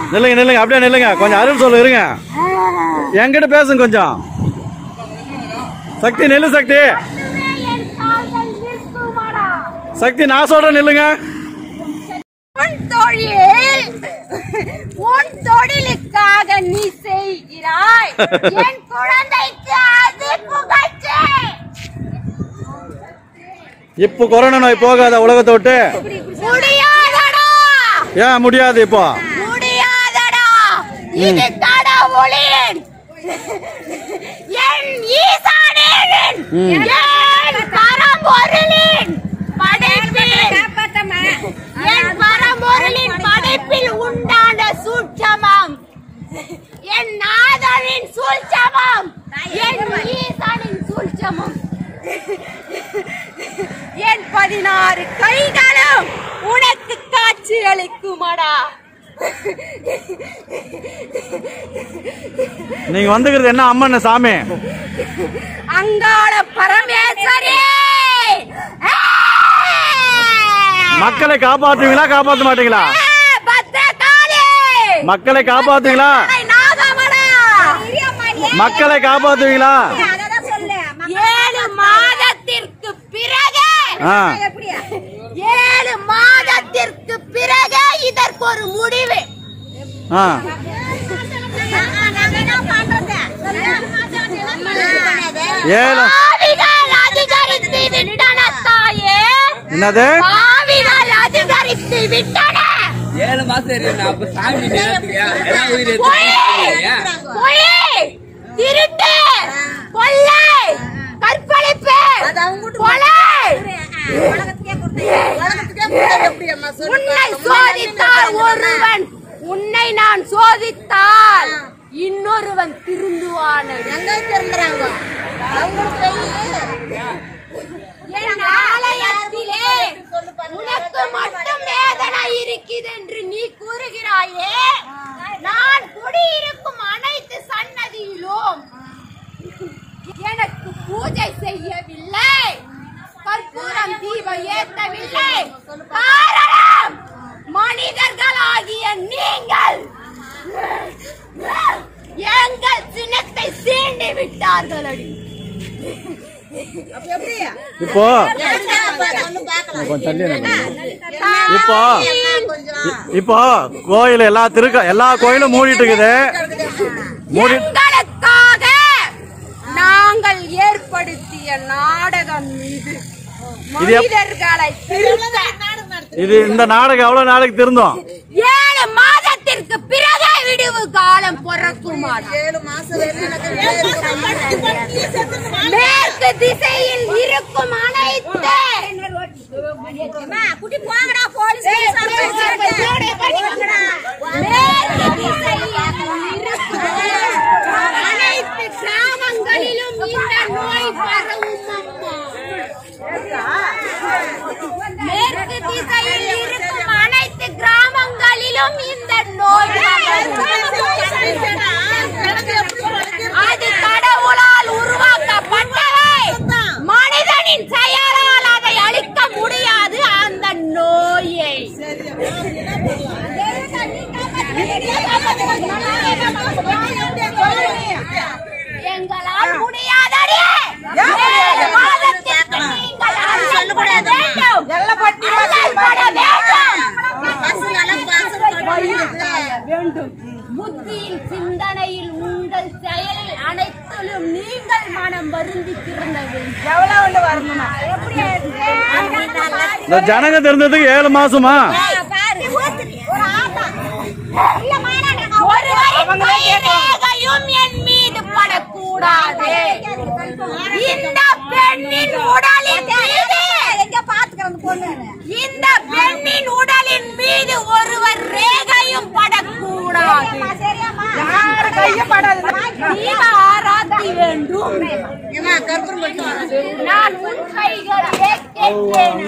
நில்லுங்க நில்லுங்க அப்படியே நில்லுங்க கொஞ்சம் அருள் சொல்லு இருங்க என்கிட்ட பேசுங்க கொஞ்சம் சக்தி நில்லு சக்தி சக்தி நான் சொல்றேன் நில்லுங்க உன் தொழில் உன் தொழிலுக்காக நீ செய்கிறாய் என் குழந்தைக்கு அது புகழ்ச்சி இப்போ கொரோனா நோய் போகாத உலகத்தை விட்டு முடியாதடா ஏன் முடியாது இப்போ முடியாதடா இது கடவுளின் என் ஈசானின் என் பரம்பொருளின் படைப்பில் என் பரம்பொருளின் படைப்பில் உண்டான சூட்சமம் என் நாதரின் சூழ்ச்சமம் என் ஈசானின் சூழ்ச்சமம் என் பதினாறு கைகளும் உனக்கு காட்சி அளிக்குமடா நீங்க வந்துக்கிறது என்ன அம்மன் சாமி அங்காள பரமேஸ்வரி மக்களை காப்பாத்துவீங்களா காப்பாத்த மாட்டீங்களா பத்திரகாளி மக்களை காப்பாத்துவீங்களா நாகமடா மக்களை காப்பாத்துவீங்களா ஏழு மாதத்திற்கு பிறகு ஆ ஏழு மாதத்திற்கு பிறகு இதற்கு ஒரு முடிவு ஆ ஏழு பாவிகள் அதிகரித்து விட்டன தாயே என்னது பாவிகள் அதிகரித்து விட்டன ஏழு மாசம் இருக்கணும் அப்ப சாமி நேரத்துக்கு எல்லாம் உயிர் பொய் எடுத்து பொய் திருட்டு கொள்ளை கற்பழிப்பு கொலை உன்னை சோதித்தால் ஒருவன் உன்னை நான் சோதித்தால் இன்னொருவன் திருந்துவான் என் ஆலயத்திலே உனக்கு மட்டும் வேதனை இருக்குது என்று நீ கூறுகிறாயே நான் குடியிருக்கும் அனைத்து சன்னதியிலும் எனக்கு பூஜை செய்யவில்லை கற்பூரம் தீபம் ஏற்றவில்லை காரணம் மனிதர்களாகிய நீங்கள் எங்கள் சின்னத்தை சீண்டி விட்டார்கள் அடி இப்போ கொஞ்சம் தள்ளி நில்லுங்க. இப்போ இ- இப்போ கோயில் எல்லா திருக்க எல்லா கோயிலும் மூடிட்டு இருக்குது மூடி எங்களுக்காக நாங்கள் ஏற்படுத்திய நாடகம் இது இது எப்- மனிதர்களை திருத்த இது இந்த நாடகம் எவ்வளவு நாளைக்கு திருந்தோம் ஏழு மாதத்திற்கு பிறகே விடுவு காலம் பிறக்குமாடா மேற்கு திசையில் இருக்கும் அனைத்து குட்டி போங்கடா போலீஸ் மேற்கு திசையில் இருக்கும் அனைத்து கிராமங்களிலும் இந்த நோய் பரவும் அம்மா மேற்கு திசையில் இருக்கும் அனைத்து கிராமங்களிலும் இந்த நோய் அது கடவுளால் உருவாக்கப்பட்டவை மனிதனின் செயலால் அதை அழிக்க முடியாது அந்த நோயை எங்களால் முடியாதடி ஏழு மாதத்திற்கு நீங்கள் அல்லல்பட வேண்டும் அல்லல்பட வேண்டும் புத்தியில் சிந்தனையில் உங்கள் செயலில் அனைத்திலும் நீங்கள் மனம் வருந்தி திருந்த வேண்டும் இந்த ஜனங்க தெரிஞ்சதுக்கு ஏழு மாசமா ஒருவரின் கைரேகையும் என் மீது படக்கூடாது இந்த பெண்ணின் உடலின் மீது இந்த பெண்ணின் உடலின் மீது ஒருவர் ரேகையும் படக்கூடாது தீப ஆராத்தி வேண்டும் நான் உன் கைகளிலே கேட்கிறேன்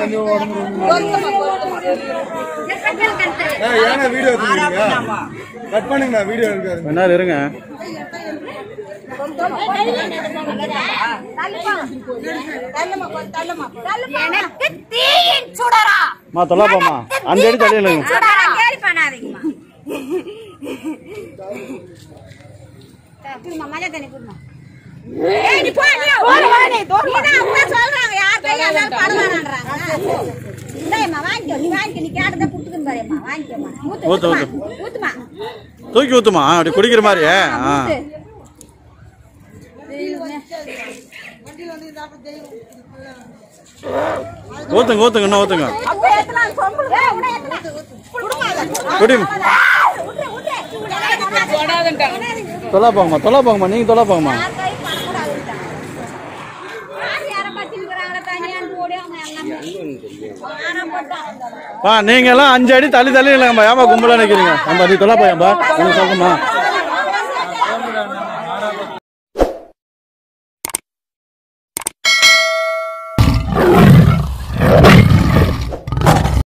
ஏன்னா வீடியோ எடுத்துக்கிறீங்க கட் பண்ணுங்க வீடியோ எடுக்காது கொஞ்ச நேரம் இருங்க எனக்கு தீயின் சுடரா மா தொல்லாப்பாமா அந்த அடி தள்ளி இல்லைங்க சுடரா குடுமா மஞ்சள் தண்ணி குடுமா ஏய், நீ போ, நீ நீதான் அவங்க சொல்றாங்க, யார் கையா இருந்தாலும் பரவாயில்லன்றாங்க. இந்தாம்மா, வாங்கிக்கோ, நீ வாங்கிக்கோ, நீ கேட்டதை கொடுத்துக்கணும் பாரும்மா, வாங்கிக்கோம்மா. ஊத்து, ஊத்து, ஊத்துமா, ஊத்துமா. தூக்கி ஊத்துமா அப்படி குடிக்கிற மாதிரி ஆ ஊத்து. ஊத்துங்க ஊத்துங்க இன்னும் ஊத்துங்க அப்படியே ஏத்தலாம், சொம்புல. ஏய், உடனே ஏத்தலாம். குடுமா அதை. குடி விட்ரு, விட்ரு. விடாதீங்க. தொடாதன்ட்டாங்க தொலை போங்கம்மா தொலை போங்கம்மா நீங்க தொலை போங்கம்மா யார் கை படக்கூடாதுன்ட்டாங்க. யார் யாரை பத்தினுக்குறாங்களோ தனியான்னு போடி அவங்க எல்லாமே. யாரோ போட்டாங்க. பா நீங்க எல்லாம் அஞ்சு அடி தள்ளி தள்ளி இல்லைங்கம்மா ஏமா கும்பலா நிக்கிறீங்க நம்ம நீ தொலை போயம்பா உனக்கு சொல்லுமா